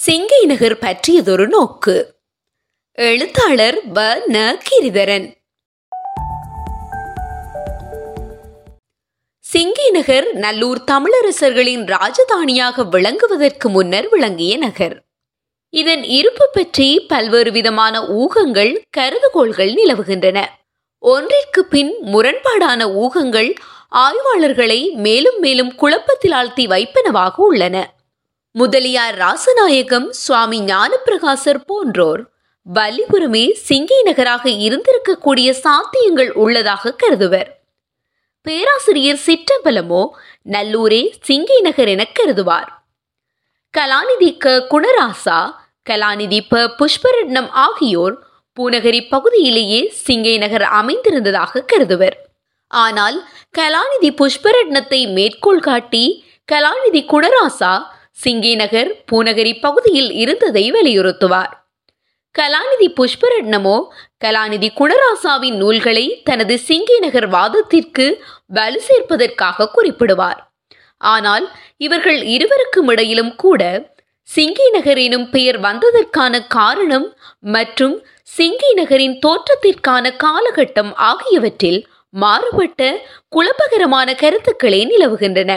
சிங்கை நகர் பற்றியதொரு நோக்கு எழுத்தாளர் வ ந கிரிதரன் சிங்கை நகர் நல்லூர் தமிழரசர்களின் ராஜதானியாக விளங்குவதற்கு முன்னர் விளங்கிய நகர் இதன் இருப்பு பற்றி பல்வேறு விதமான ஊகங்கள் கருதுகோள்கள் நிலவுகின்றன ஒன்றிற்கு பின் முரண்பாடான ஊகங்கள் ஆய்வாளர்களை மேலும் மேலும் குழப்பத்தில் ஆழ்த்தி வைப்பனவாக உள்ளன முதலியார் ராசநாயகம் சுவாமி ஞானப்பிரகாசர் போன்றோர் வல்லிபுரமே சிங்கை நகராக இருந்திருக்கக்கூடிய சாத்தியங்கள் உள்ளதாக கருதுவர் பேராசிரியர் சிற்றம்பலமோ நல்லூரே சிங்கை நகர் என கருதுவார் கலாநிதி க குணராசா கலாநிதி ப புஷ்பரட்னம் ஆகியோர் பூநகரி பகுதியிலேயே சிங்கை நகர் அமைந்திருந்ததாக கருதுவர் ஆனால் கலாநிதி புஷ்பரட்னத்தை மேற்கோள் காட்டி கலாநிதி குணராசா சிங்கை நகர் பூநகரி பகுதியில் இருந்ததை வலியுறுத்துவார் கலாநிதி புஷ்பரட்னமோ கலாநிதி குணராசாவின் நூல்களை தனது சிங்கை நகர் வாதத்திற்கு வலு சேர்ப்பதற்காக குறிப்பிடுவார் ஆனால் இவர்கள் இருவருக்கும் இடையிலும் கூட சிங்கை நகர் எனும் பெயர் வந்ததற்கான காரணம் மற்றும் சிங்கை நகரின் தோற்றத்திற்கான காலகட்டம் ஆகியவற்றில் மாறுபட்ட குழப்பகரமான கருத்துக்களே நிலவுகின்றன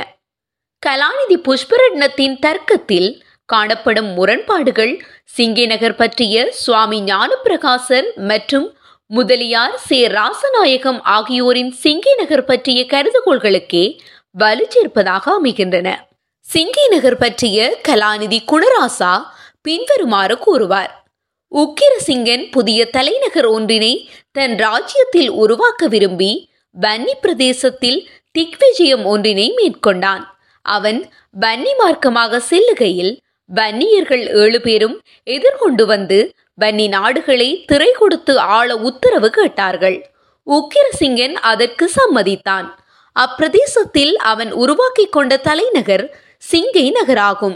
கலாநிதி புஷ்பரட்னத்தின் தர்க்கத்தில் காணப்படும் முரண்பாடுகள் சிங்கை நகர் பற்றிய சுவாமி ஞானப்பிரகாசர் மற்றும் முதலியார் சே ராசநாயகம் ஆகியோரின் சிங்கை நகர் பற்றிய கருதுகோள்களுக்கே வலு சேர்ப்பதாக அமைகின்றன சிங்கை நகர் பற்றிய கலாநிதி குணராசா பின்வருமாறு கூறுவார் உக்கிரசிங்கன் புதிய தலைநகர் ஒன்றினை தன் ராஜ்யத்தில் உருவாக்க விரும்பி வன்னி பிரதேசத்தில் திக்விஜயம் ஒன்றினை மேற்கொண்டான் அவன் வன்னி மார்க்கமாக செல்லுகையில் வன்னியர்கள் ஏழு பேரும் எதிர்கொண்டு வந்து வன்னி நாடுகளை திரை கொடுத்து ஆள உத்தரவு கேட்டார்கள் உக்கிரசிங்கன் அதற்கு சம்மதித்தான் அப்பிரதேசத்தில் அவன் உருவாக்கி கொண்ட தலைநகர் சிங்கை நகராகும்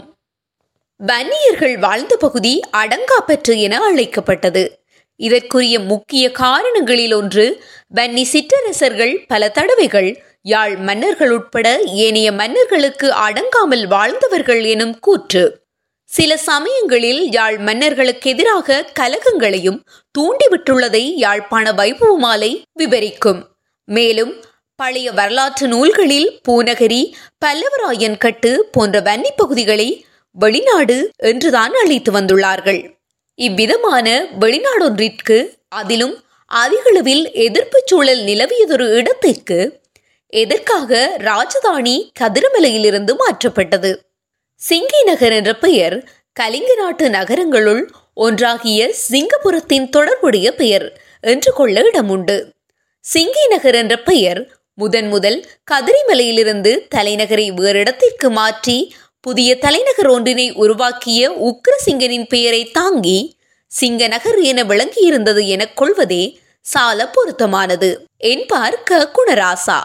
வன்னியர்கள் வாழ்ந்த பகுதி அடங்காப்பற்று என அழைக்கப்பட்டது இதற்குரிய முக்கிய காரணங்களில் ஒன்று வன்னி சிற்றரசர்கள் பல தடவைகள் யாழ் மன்னர்கள் உட்பட ஏனைய மன்னர்களுக்கு அடங்காமல் வாழ்ந்தவர்கள் எனும் கூற்று சில சமயங்களில் யாழ் மன்னர்களுக்கு எதிராக கலகங்களையும் தூண்டிவிட்டுள்ளதை யாழ்ப்பாண வைபவமாலை விவரிக்கும் மேலும் பழைய வரலாற்று நூல்களில் பூநகரி பல்லவராயன் கட்டு போன்ற வன்னி பகுதிகளை வெளிநாடு என்றுதான் அழைத்து வந்துள்ளார்கள் இவ்விதமான வெளிநாடொன்றிற்கு அதிலும் அதிகளவில் எதிர்ப்பு சூழல் நிலவியதொரு இடத்திற்கு எதற்காக ராஜதானி கதிரமலையிலிருந்து மாற்றப்பட்டது சிங்கி நகர் என்ற பெயர் கலிங்க நாட்டு நகரங்களுள் ஒன்றாகிய சிங்கப்புரத்தின் தொடர்புடைய பெயர் என்று கொள்ள இடமுண்டு சிங்கி நகர் என்ற பெயர் முதன் முதல் கதிரிமலையிலிருந்து தலைநகரை வேறிடத்திற்கு மாற்றி புதிய தலைநகர் ஒன்றினை உருவாக்கிய உக்ரசிங்கனின் பெயரை தாங்கி சிங்கநகர் என விளங்கியிருந்தது எனக் கொள்வதே சால பொருத்தமானது என்பார் க குணராசா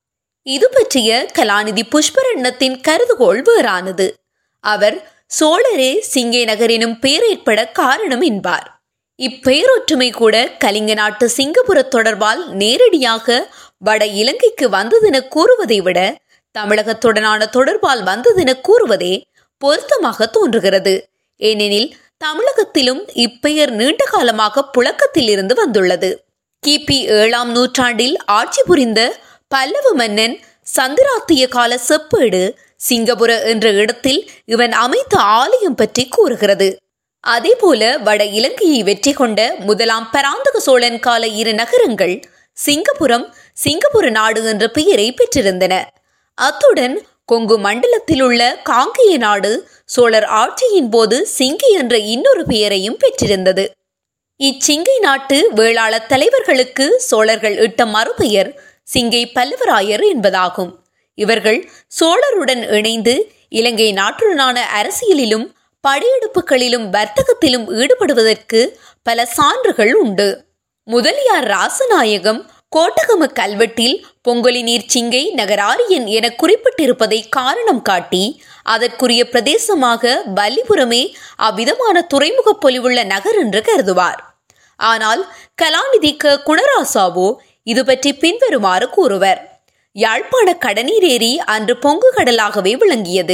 இது பற்றிய கலாநிதி புஷ்பரண்ணத்தின் கருதுகோள் வேறானது அவர் சோழரே சிங்கை நகர் எனும் பெயர் ஏற்பட காரணம் என்பார் இப்பெயரொற்றுமை கூட கலிங்க நாட்டு சிங்கப்புர தொடர்பால் நேரடியாக வட இலங்கைக்கு வந்ததென கூறுவதை விட தமிழகத்துடனான தொடர்பால் வந்ததென கூறுவதே பொருத்தமாக தோன்றுகிறது ஏனெனில் தமிழகத்திலும் இப்பெயர் நீண்ட காலமாக புழக்கத்தில் இருந்து வந்துள்ளது கிபி ஏழாம் நூற்றாண்டில் ஆட்சி புரிந்த பல்லவ மன்னன் சந்திராத்திய கால செப்பேடு சிங்கபுர என்ற இடத்தில் இவன் அமைத்த ஆலயம் பற்றி கூறுகிறது அதேபோல வட இலங்கையை வெற்றி கொண்ட முதலாம் பராந்தக சோழன் கால இரு நகரங்கள் சிங்கப்புரம் சிங்கப்புர நாடு என்ற பெயரை பெற்றிருந்தன அத்துடன் கொங்கு மண்டலத்தில் உள்ள காங்கேய நாடு சோழர் ஆட்சியின் போது சிங்கி என்ற இன்னொரு பெயரையும் பெற்றிருந்தது இச்சிங்கை நாட்டு வேளாள தலைவர்களுக்கு சோழர்கள் இட்ட மறுபெயர் சிங்கை பல்லவராயர் என்பதாகும் இவர்கள் சோழருடன் இணைந்து இலங்கை நாட்டுடனான அரசியலிலும் படையெடுப்புகளிலும் வர்த்தகத்திலும் ஈடுபடுவதற்கு பல சான்றுகள் உண்டு முதலியார் ராசநாயகம் கோட்டகம கல்வெட்டில் பொங்கலி நீர் சிங்கை நகராரியன் என குறிப்பிட்டிருப்பதை காரணம் காட்டி அதற்குரிய பிரதேசமாக வல்லிபுரமே அவ்விதமான துறைமுக பொலிவுள்ள நகர் என்று கருதுவார் ஆனால் கலாநிதி க குணராசாவோ இது பற்றி பின்வருமாறு கூறுவர் யாழ்ப்பாண கடநீர் ஏரி அன்று பொங்கு கடலாகவே விளங்கியது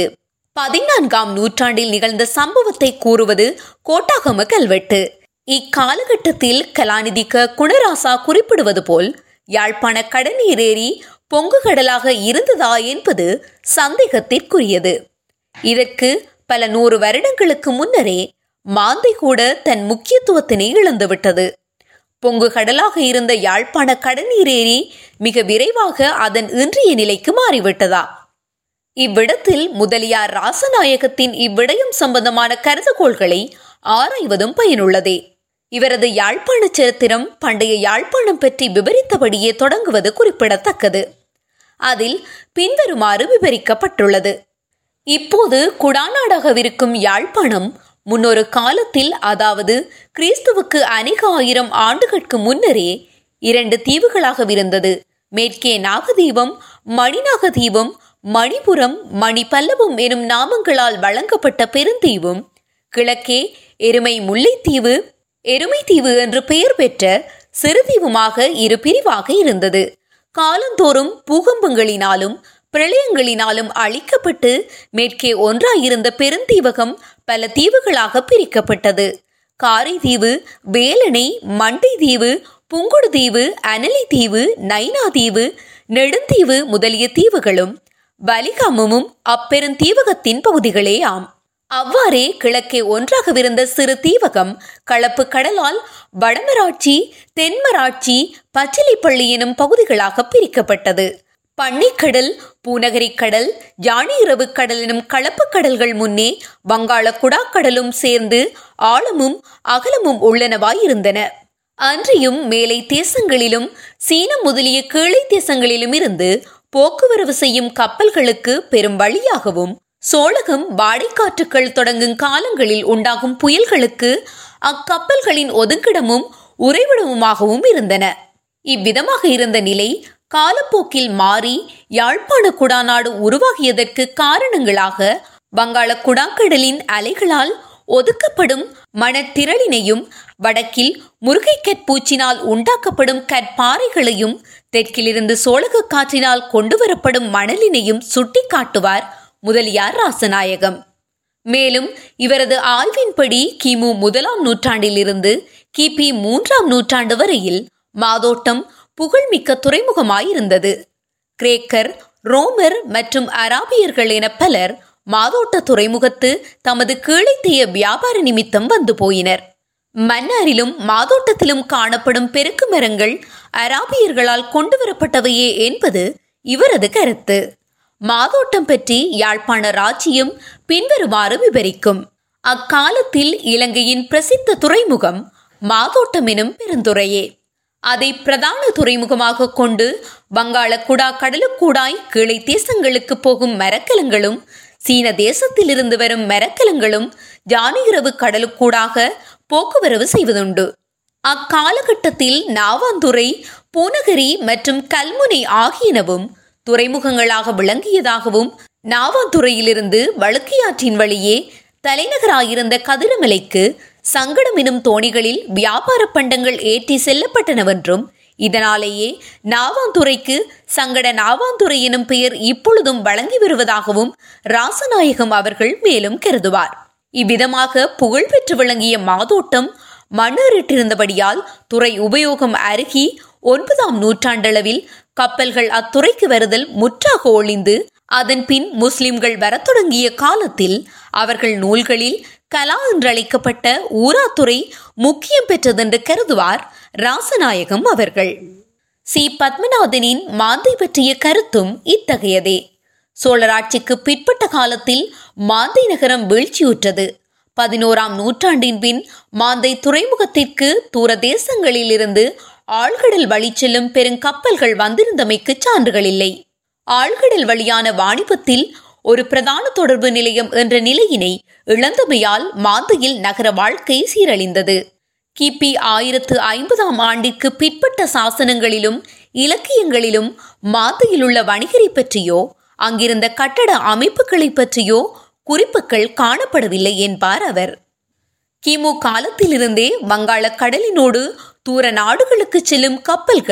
பதினான்காம் நூற்றாண்டில் நிகழ்ந்த சம்பவத்தை கூறுவது கோட்டாகம கல்வெட்டு இக்காலகட்டத்தில் கலாநிதி க குணராசா குறிப்பிடுவது போல் யாழ்ப்பாண கடநீர் ஏரி பொங்கு கடலாக இருந்ததா என்பது சந்தேகத்திற்குரியது இதற்கு பல நூறு வருடங்களுக்கு முன்னரே மாந்தை கூட தன் முக்கியத்துவத்தினை இழந்துவிட்டது பொங்கு கடலாக இருந்த யாழ்ப்பாண கடநீர் ஏரி மிக விரைவாக அதன் இன்றைய நிலைக்கு மாறிவிட்டதா இவ்விடத்தில் முதலியார் ராசநாயகத்தின் இவ்விடயம் சம்பந்தமான கருதுகோள்களை ஆராய்வதும் பயனுள்ளதே இவரது யாழ்ப்பாண சரித்திரம் பண்டைய யாழ்ப்பாணம் பற்றி விவரித்தபடியே தொடங்குவது குறிப்பிடத்தக்கது அதில் பின்வருமாறு விவரிக்கப்பட்டுள்ளது இப்போது குடாநாடாகவிருக்கும் யாழ்ப்பாணம் முன்னொரு காலத்தில் அதாவது கிறிஸ்துவுக்கு அநேக ஆயிரம் ஆண்டுகளுக்கு முன்னரே இரண்டு தீவுகளாகவிருந்தது மேற்கே நாகதீபம் மணிநாகதீபம் மணிபுரம் மணிபல்லவம் எனும் நாமங்களால் வழங்கப்பட்ட பெருந்தீவும் கிழக்கே எருமை முல்லைத்தீவு எருமைத்தீவு என்று பெயர் பெற்ற சிறுதீவுமாக இரு பிரிவாக இருந்தது காலந்தோறும் பூகம்பங்களினாலும் பிரளயங்களினாலும் அழிக்கப்பட்டு மேற்கே ஒன்றாயிருந்த பெருந்தீவகம் பல தீவுகளாக பிரிக்கப்பட்டது காரைதீவு வேலணை மண்டை தீவு புங்குடு தீவு அனலி தீவு நைனா தீவு நெடுந்தீவு முதலிய தீவுகளும் வலிகாமமும் அப்பெருந்தீவகத்தின் பகுதிகளே ஆம் அவ்வாறே கிழக்கே ஒன்றாகவிருந்த சிறு தீவகம் களப்பு கடலால் வடமராட்சி தென்மராட்சி பச்சிலைப்பள்ளி எனும் பகுதிகளாக பிரிக்கப்பட்டது பன்னிக்கடல் பூநகரிக்கடல் யானையிரவு கடல் எனும் கலப்பு கடல்கள் முன்னே வங்காள குடாக்கடலும் சேர்ந்து ஆழமும் அகலமும் உள்ளனவாயிருந்தன அன்றியும் மேலை தேசங்களிலும் சீனம் முதலிய கீழை தேசங்களிலும் இருந்து போக்குவரவு செய்யும் கப்பல்களுக்கு பெரும் வழியாகவும் சோழகம் வாடைக்காற்றுக்கள் தொடங்கும் காலங்களில் உண்டாகும் புயல்களுக்கு அக்கப்பல்களின் ஒதுங்கிடமும் உறைவிடமுமாகவும் இருந்தன இவ்விதமாக இருந்த நிலை காலப்போக்கில் மாறி யாழ்ப்பாண குடாநாடு உருவாகியதற்கு காரணங்களாக வங்காள குடாக்கடலின் அலைகளால் ஒதுக்கப்படும் மணத்திரளினையும் வடக்கில் முருகை கற்பூச்சினால் உண்டாக்கப்படும் கற்பாறைகளையும் தெற்கிலிருந்து சோழக காற்றினால் கொண்டுவரப்படும் மணலினையும் சுட்டிக்காட்டுவார் முதலியார் ராசநாயகம் மேலும் இவரது ஆய்வின்படி கிமு முதலாம் நூற்றாண்டிலிருந்து கிபி மூன்றாம் நூற்றாண்டு வரையில் மாதோட்டம் புகழ்மிக்க துறைமுகமாயிருந்தது கிரேக்கர் ரோமர் மற்றும் அராபியர்கள் என பலர் மாதோட்ட துறைமுகத்து தமது கீழைத்தைய வியாபார நிமித்தம் வந்து போயினர் மன்னாரிலும் மாதோட்டத்திலும் காணப்படும் பெருக்கு மரங்கள் அராபியர்களால் கொண்டு வரப்பட்டவையே என்பது இவரது கருத்து மாதோட்டம் பற்றி யாழ்ப்பாண ராஜ்யம் பின்வருமாறு விவரிக்கும் அக்காலத்தில் இலங்கையின் பிரசித்த துறைமுகம் மாதோட்டம் எனும் பெருந்துறையே அதை பிரதான துறைமுகமாக கொண்டு வங்காள குடா கடலுக்கூடாய் கீழே தேசங்களுக்கு போகும் மரக்கலங்களும் சீன தேசத்திலிருந்து வரும் மரக்கலங்களும் ஜானிரவு கடலுக்கூடாக போக்குவரவு செய்வதுண்டு அக்காலகட்டத்தில் நாவாந்துறை பூநகரி மற்றும் கல்முனை ஆகியனவும் துறைமுகங்களாக விளங்கியதாகவும் நாவாந்துறையிலிருந்து வழுக்கியாற்றின் வழியே தலைநகராயிருந்த கதிரமலைக்கு சங்கடம் எனும் தோணிகளில் வியாபார பண்டங்கள் ஏற்றி செல்லப்பட்டனவென்றும் இதனாலேயே நாவாந்துறைக்கு சங்கட நாவாந்துறை எனும் பெயர் இப்பொழுதும் வழங்கி வருவதாகவும் ராசநாயகம் அவர்கள் மேலும் கருதுவார் இவ்விதமாக புகழ்பெற்று விளங்கிய மாதோட்டம் மண்ணேறிட்டிருந்தபடியால் துறை உபயோகம் அருகி ஒன்பதாம் நூற்றாண்டளவில் கப்பல்கள் அத்துறைக்கு வருதல் முற்றாக ஒளிந்து அதன் பின் முஸ்லிம்கள் வரத் தொடங்கிய காலத்தில் அவர்கள் நூல்களில் கலா என்றழைக்கப்பட்ட ஊராத்துறை முக்கியம் பெற்றதென்று கருதுவார் ராசநாயகம் அவர்கள் சி பத்மநாதனின் மாந்தை பற்றிய கருத்தும் இத்தகையதே சோழராட்சிக்கு பிற்பட்ட காலத்தில் மாந்தை நகரம் வீழ்ச்சியுற்றது பதினோராம் நூற்றாண்டின் பின் மாந்தை துறைமுகத்திற்கு தூர தேசங்களிலிருந்து ஆழ்கடல் வழி செல்லும் பெருங்கப்பல்கள் வந்திருந்தமைக்கு சான்றுகள் இல்லை ஆழ்கடல் வழியான வாணிபத்தில் ஒரு பிரதான தொடர்பு நிலையம் என்ற நிலையினை இழந்தமையால் மாந்தையில் நகர வாழ்க்கை சீரழிந்தது கிபி ஆயிரத்து ஐம்பதாம் ஆண்டிற்கு பிற்பட்ட சாசனங்களிலும் இலக்கியங்களிலும் மாந்தையில் உள்ள வணிகரை பற்றியோ அங்கிருந்த கட்டட அமைப்புகளை பற்றியோ குறிப்புகள் காணப்படவில்லை என்பார் அவர் கிமு காலத்திலிருந்தே வங்காள கடலினோடு தூர நாடுகளுக்கு செல்லும் கப்பல்கள்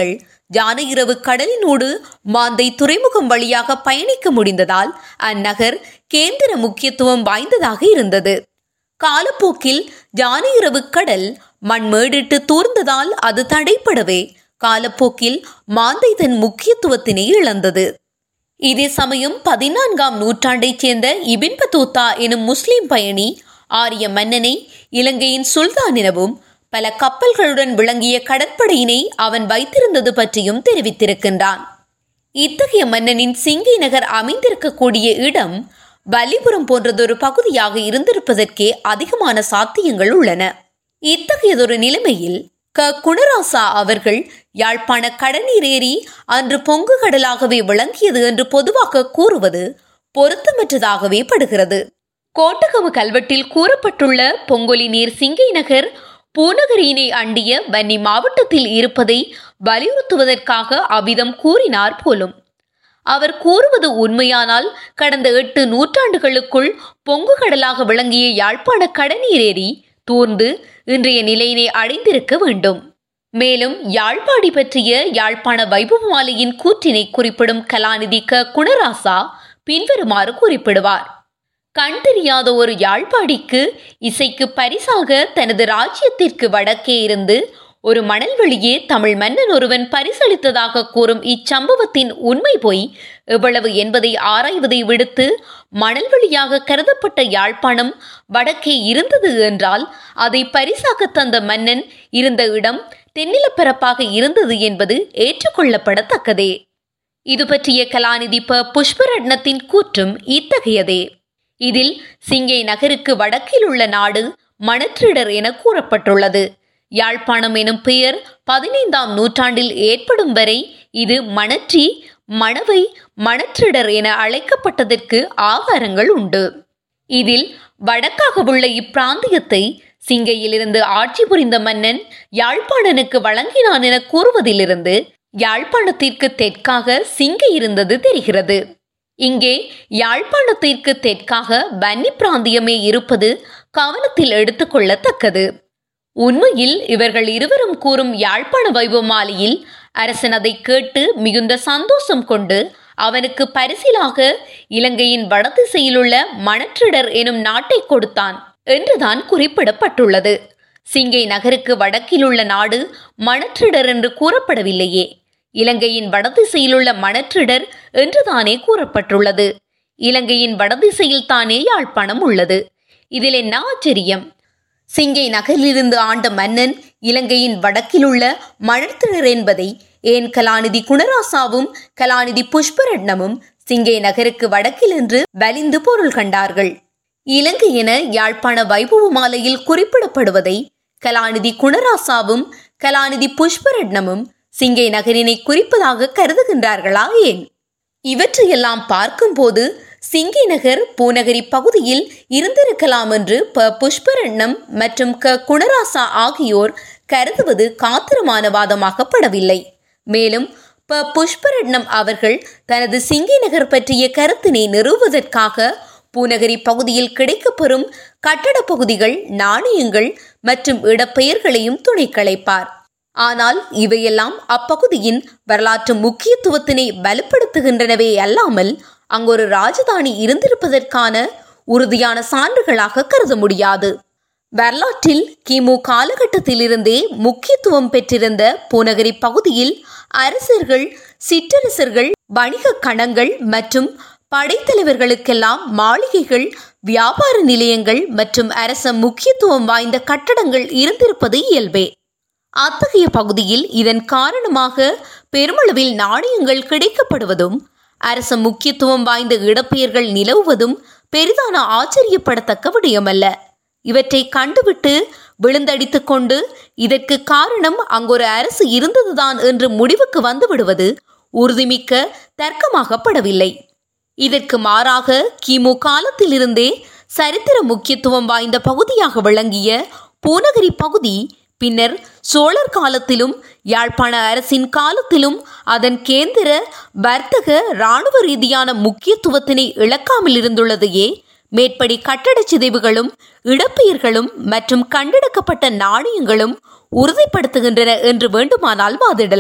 ஜானையிரவு கடலினோடு மாந்தை துறைமுகம் வழியாக பயணிக்க முடிந்ததால் அந்நகர் கேந்திர முக்கியத்துவம் வாய்ந்ததாக இருந்தது காலப்போக்கில் ஜானையிரவு கடல் மண்மேடிட்டு தூர்ந்ததால் அது தடைப்படவே காலப்போக்கில் மாந்தை தன் முக்கியத்துவத்தினை இழந்தது இதே சமயம் பதினான்காம் நூற்றாண்டைச் சேர்ந்த இபின் பத்தூத்தா எனும் முஸ்லிம் பயணி ஆரிய மன்னனை இலங்கையின் சுல்தான் எனவும் பல கப்பல்களுடன் விளங்கிய கடற்படையினை அவன் வைத்திருந்தது பற்றியும் தெரிவித்திருக்கின்றான் இத்தகைய மன்னனின் சிங்கை நகர் அமைந்திருக்கக்கூடிய இடம் வல்லிபுரம் போன்றதொரு பகுதியாக இருந்திருப்பதற்கே அதிகமான சாத்தியங்கள் உள்ளன இத்தகையதொரு நிலைமையில் க குணராசா அவர்கள் யாழ்ப்பாண கடநீர் ஏரி அன்று பொங்கு கடலாகவே விளங்கியது என்று பொதுவாக கூறுவது பொருத்தமற்றதாகவே படுகிறது கோட்டகம கல்வெட்டில் கூறப்பட்டுள்ள பொங்கொலி நீர் சிங்கை நகர் பூநகரியினை அண்டிய வன்னி மாவட்டத்தில் இருப்பதை வலியுறுத்துவதற்காக அவ்விதம் கூறினார் போலும் அவர் கூறுவது உண்மையானால் கடந்த எட்டு நூற்றாண்டுகளுக்குள் பொங்கு கடலாக விளங்கிய யாழ்ப்பாண கடநீர் ஏரி தூர்ந்து இன்றைய நிலையினை அடைந்திருக்க வேண்டும் மேலும் யாழ்ப்பாடி பற்றிய யாழ்ப்பாண வைபவமாலையின் கூற்றினை குறிப்பிடும் கலாநிதி க குணராசா பின்வருமாறு குறிப்பிடுவார் கண் தெரியாத ஒரு யாழ்ப்பாடிக்கு இசைக்கு பரிசாக தனது ராஜ்யத்திற்கு வடக்கே இருந்து ஒரு மணல்வெளியே தமிழ் மன்னன் ஒருவன் பரிசளித்ததாக கூறும் இச்சம்பவத்தின் உண்மை போய் எவ்வளவு என்பதை ஆராய்வதை விடுத்து மணல்வெளியாக கருதப்பட்ட யாழ்ப்பாணம் வடக்கே இருந்தது என்றால் அதை பரிசாக தந்த மன்னன் இருந்த இடம் தென்னிலப்பரப்பாக இருந்தது என்பது ஏற்றுக்கொள்ளப்படத்தக்கதே இது பற்றிய கலாநிதி ப புஷ்பரட்னத்தின் கூற்றும் இத்தகையதே இதில் சிங்கை நகருக்கு வடக்கில் உள்ள நாடு மணற்றிடர் என கூறப்பட்டுள்ளது யாழ்ப்பாணம் எனும் பெயர் பதினைந்தாம் நூற்றாண்டில் ஏற்படும் வரை இது மணற்றி மணவை மணற்றிடர் என அழைக்கப்பட்டதற்கு ஆதாரங்கள் உண்டு இதில் வடக்காக உள்ள இப்பிராந்தியத்தை சிங்கையிலிருந்து ஆட்சி புரிந்த மன்னன் யாழ்ப்பாணனுக்கு வழங்கினான் என கூறுவதிலிருந்து யாழ்ப்பாணத்திற்கு தெற்காக சிங்கை இருந்தது தெரிகிறது இங்கே யாழ்ப்பாணத்திற்கு தெற்காக வன்னி பிராந்தியமே இருப்பது கவனத்தில் எடுத்துக்கொள்ளத்தக்கது உண்மையில் இவர்கள் இருவரும் கூறும் யாழ்ப்பாண வைபவமாலையில் அரசன் அதை கேட்டு மிகுந்த சந்தோஷம் கொண்டு அவனுக்கு பரிசிலாக இலங்கையின் வடதிசையிலுள்ள மணற்றிடர் எனும் நாட்டை கொடுத்தான் என்றுதான் குறிப்பிடப்பட்டுள்ளது சிங்கை நகருக்கு வடக்கிலுள்ள நாடு மணற்றிடர் என்று கூறப்படவில்லையே இலங்கையின் வடதிசையிலுள்ள மணற்றிடர் என்றுதானே கூறப்பட்டுள்ளது இலங்கையின் வடதிசையில் தானே யாழ்ப்பாணம் உள்ளது இதில் என்ன ஆச்சரியம் சிங்கை நகரிலிருந்து ஆண்ட மன்னன் இலங்கையின் வடக்கிலுள்ள மணத்திரர் என்பதை ஏன் கலாநிதி குணராசாவும் கலாநிதி புஷ்பரட்னமும் சிங்கை நகருக்கு வடக்கில் என்று வலிந்து பொருள் கண்டார்கள் இலங்கை என யாழ்ப்பாண வைபவ மாலையில் குறிப்பிடப்படுவதை கலாநிதி குணராசாவும் கலாநிதி புஷ்பரட்னமும் சிங்கை நகரினை குறிப்பதாக கருதுகின்றார்களா ஏன் இவற்றையெல்லாம் பார்க்கும்போது சிங்கி நகர் பூநகரி பகுதியில் இருந்திருக்கலாம் என்று ப புஷ்பரண்ணம் மற்றும் க குணராசா ஆகியோர் கருதுவது காத்திரமான வாதமாகப்படவில்லை மேலும் ப புஷ்பரட்னம் அவர்கள் தனது சிங்கி நகர் பற்றிய கருத்தினை நிறுவுவதற்காக பூநகரி பகுதியில் கிடைக்கப்பெறும் கட்டடப் பகுதிகள் நாணயங்கள் மற்றும் இடப்பெயர்களையும் துணை களைப்பார் ஆனால் இவையெல்லாம் அப்பகுதியின் வரலாற்று முக்கியத்துவத்தினை வலுப்படுத்துகின்றனவே அல்லாமல் அங்கொரு ராஜதானி இருந்திருப்பதற்கான உறுதியான சான்றுகளாக கருத முடியாது வரலாற்றில் கிமு காலகட்டத்திலிருந்தே முக்கியத்துவம் பெற்றிருந்த பூநகரி பகுதியில் அரசர்கள் சிற்றரசர்கள் வணிக கணங்கள் மற்றும் படைத்தலைவர்களுக்கெல்லாம் மாளிகைகள் வியாபார நிலையங்கள் மற்றும் அரச முக்கியத்துவம் வாய்ந்த கட்டடங்கள் இருந்திருப்பது இயல்பே அத்தகைய பகுதியில் இதன் காரணமாக பெருமளவில் நாணயங்கள் கிடைக்கப்படுவதும் அரச முக்கியத்துவம் வாய்ந்த இடப்பெயர்கள் நிலவுவதும் பெரிதான ஆச்சரியப்படத்தக்க விடயமல்ல இவற்றை கண்டுவிட்டு விழுந்தடித்துக் கொண்டு இதற்கு காரணம் அங்கொரு அரசு இருந்ததுதான் என்று முடிவுக்கு வந்து விடுவது உறுதிமிக்க தர்க்கமாகப்படவில்லை இதற்கு மாறாக கிமு காலத்திலிருந்தே சரித்திர முக்கியத்துவம் வாய்ந்த பகுதியாக விளங்கிய பூநகரி பகுதி பின்னர் சோழர் காலத்திலும் யாழ்ப்பாண அரசின் காலத்திலும் அதன் கேந்திர வர்த்தக இராணுவ ரீதியான முக்கியத்துவத்தினை இழக்காமல் இருந்துள்ளதையே மேற்படி கட்டடச் சிதைவுகளும் இடப்பெயர்களும் மற்றும் கண்டெடுக்கப்பட்ட நாணயங்களும் உறுதிப்படுத்துகின்றன என்று வேண்டுமானால் வாதிடலாம்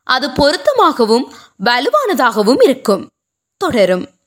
அது பொருத்தமாகவும் வலுவானதாகவும் இருக்கும் தொடரும்